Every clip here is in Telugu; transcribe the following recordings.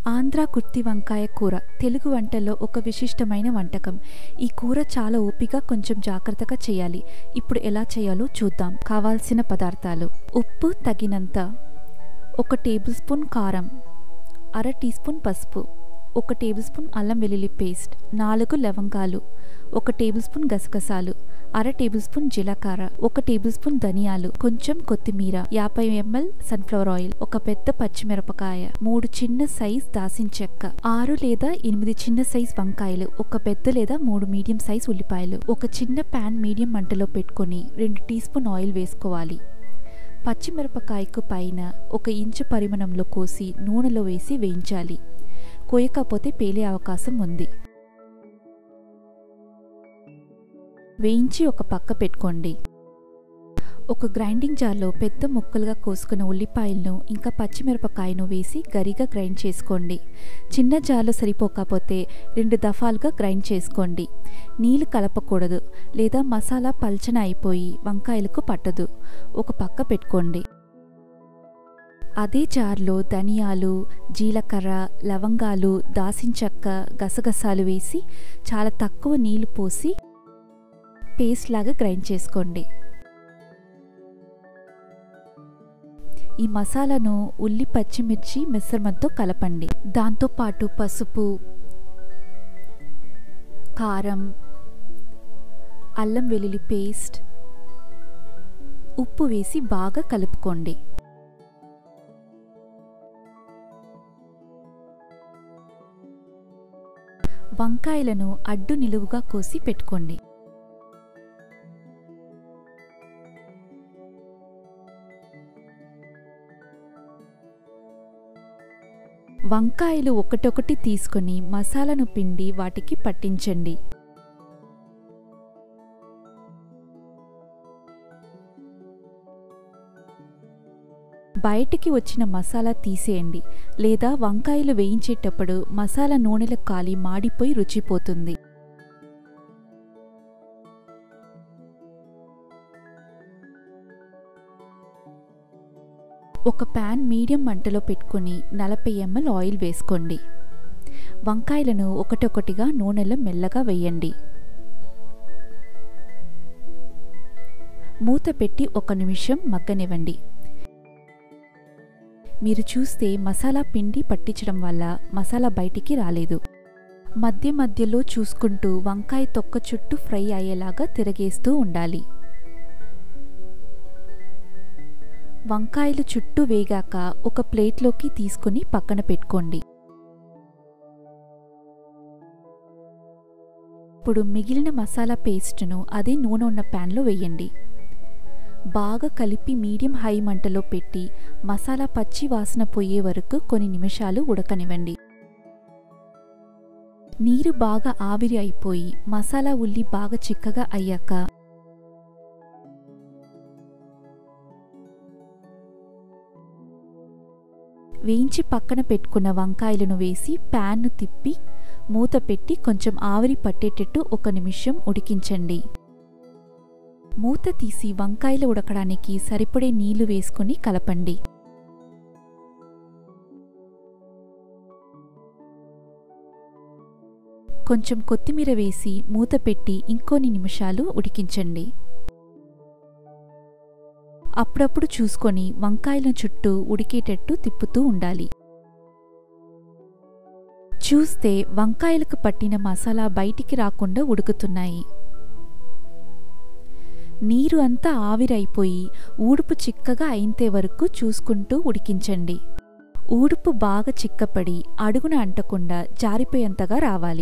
ఆంధ్ర కుర్తి వంకాయ కూర తెలుగు వంటల్లో ఒక విశిష్టమైన వంటకం ఈ కూర చాలా ఓపిక కొంచెం జాగ్రత్తగా చేయాలి ఇప్పుడు ఎలా చేయాలో చూద్దాం కావాల్సిన పదార్థాలు ఉప్పు తగినంత ఒక టేబుల్ స్పూన్ కారం అర టీ స్పూన్ పసుపు ఒక టేబుల్ స్పూన్ అల్లం వెల్లుల్లి పేస్ట్ నాలుగు లవంగాలు ఒక టేబుల్ స్పూన్ గసగసాలు అర టేబుల్ స్పూన్ జీలకర్ర ఒక టేబుల్ స్పూన్ ధనియాలు కొంచెం కొత్తిమీర యాభై ఎంఎల్ సన్ఫ్లవర్ ఆయిల్ ఒక పెద్ద పచ్చిమిరపకాయ మూడు చిన్న సైజ్ దాసిన చెక్క ఆరు లేదా ఎనిమిది చిన్న సైజ్ వంకాయలు ఒక పెద్ద లేదా మూడు మీడియం సైజ్ ఉల్లిపాయలు ఒక చిన్న ప్యాన్ మీడియం మంటలో పెట్టుకొని రెండు టీ స్పూన్ ఆయిల్ వేసుకోవాలి పచ్చిమిరపకాయకు పైన ఒక ఇంచు పరిమాణంలో కోసి నూనెలో వేసి వేయించాలి కోయకపోతే పేలే అవకాశం ఉంది వేయించి ఒక పక్క పెట్టుకోండి ఒక గ్రైండింగ్ జార్లో పెద్ద ముక్కలుగా కోసుకున్న ఉల్లిపాయలను ఇంకా పచ్చిమిరపకాయను వేసి గరిగా గ్రైండ్ చేసుకోండి చిన్న జార్లో సరిపోకపోతే రెండు దఫాలుగా గ్రైండ్ చేసుకోండి నీళ్ళు కలపకూడదు లేదా మసాలా పల్చన అయిపోయి వంకాయలకు పట్టదు ఒక పక్క పెట్టుకోండి అదే జార్లో ధనియాలు జీలకర్ర లవంగాలు దాసిన చెక్క గసగసాలు వేసి చాలా తక్కువ నీళ్లు పోసి పేస్ట్ లాగా గ్రైండ్ చేసుకోండి ఈ మసాలాను ఉల్లి పచ్చిమిర్చి మిశ్రమంతో కలపండి దాంతోపాటు పసుపు కారం అల్లం వెల్లుల్లి పేస్ట్ ఉప్పు వేసి బాగా కలుపుకోండి వంకాయలను అడ్డు నిలువుగా కోసి పెట్టుకోండి వంకాయలు ఒకటొకటి తీసుకొని మసాలాను పిండి వాటికి పట్టించండి బయటికి వచ్చిన మసాలా తీసేయండి లేదా వంకాయలు వేయించేటప్పుడు మసాలా నూనెలో కాలి మాడిపోయి రుచిపోతుంది ఒక ప్యాన్ మీడియం మంటలో పెట్టుకొని నలభై ఎంఎల్ ఆయిల్ వేసుకోండి వంకాయలను ఒకటొకటిగా నూనెలో మెల్లగా వేయండి మూత పెట్టి ఒక నిమిషం మగ్గనివ్వండి మీరు చూస్తే మసాలా పిండి పట్టించడం వల్ల మసాలా బయటికి రాలేదు మధ్య మధ్యలో చూసుకుంటూ వంకాయ తొక్క చుట్టూ ఫ్రై అయ్యేలాగా తిరగేస్తూ ఉండాలి వంకాయలు చుట్టూ వేగాక ఒక ప్లేట్లోకి తీసుకుని పక్కన పెట్టుకోండి ఇప్పుడు మిగిలిన మసాలా పేస్ట్ను అదే నూనె ఉన్న ప్యాన్లో వేయండి బాగా కలిపి మీడియం హై మంటలో పెట్టి మసాలా పచ్చి వాసన పోయే వరకు కొన్ని నిమిషాలు ఉడకనివ్వండి నీరు బాగా ఆవిరి అయిపోయి మసాలా ఉల్లి బాగా చిక్కగా అయ్యాక వేయించి పక్కన పెట్టుకున్న వంకాయలను వేసి ప్యాన్ను తిప్పి మూత పెట్టి కొంచెం ఆవిరి పట్టేటట్టు ఒక నిమిషం ఉడికించండి మూత తీసి వంకాయలు ఉడకడానికి సరిపడే నీళ్లు వేసుకుని కలపండి కొంచెం కొత్తిమీర వేసి మూత పెట్టి ఇంకొన్ని నిమిషాలు ఉడికించండి అప్పుడప్పుడు చూసుకొని వంకాయల చుట్టూ ఉడికేటట్టు తిప్పుతూ ఉండాలి చూస్తే వంకాయలకు పట్టిన మసాలా బయటికి రాకుండా ఉడుకుతున్నాయి నీరు అంతా ఆవిరైపోయి ఊడుపు చిక్కగా అయింతే వరకు చూసుకుంటూ ఉడికించండి ఊడుపు బాగా చిక్కపడి అడుగున అంటకుండా జారిపోయేంతగా రావాలి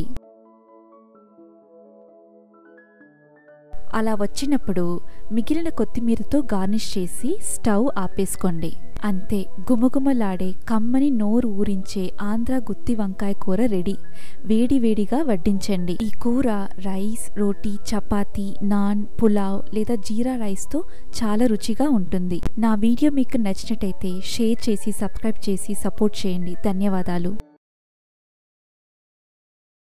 అలా వచ్చినప్పుడు మిగిలిన కొత్తిమీరతో గార్నిష్ చేసి స్టవ్ ఆపేసుకోండి అంతే గుమగుమలాడే కమ్మని నోరు ఊరించే ఆంధ్ర గుత్తి వంకాయ కూర రెడీ వేడి వేడిగా వడ్డించండి ఈ కూర రైస్ రోటీ చపాతీ నాన్ పులావ్ లేదా జీరా రైస్తో చాలా రుచిగా ఉంటుంది నా వీడియో మీకు నచ్చినట్టయితే షేర్ చేసి సబ్స్క్రైబ్ చేసి సపోర్ట్ చేయండి ధన్యవాదాలు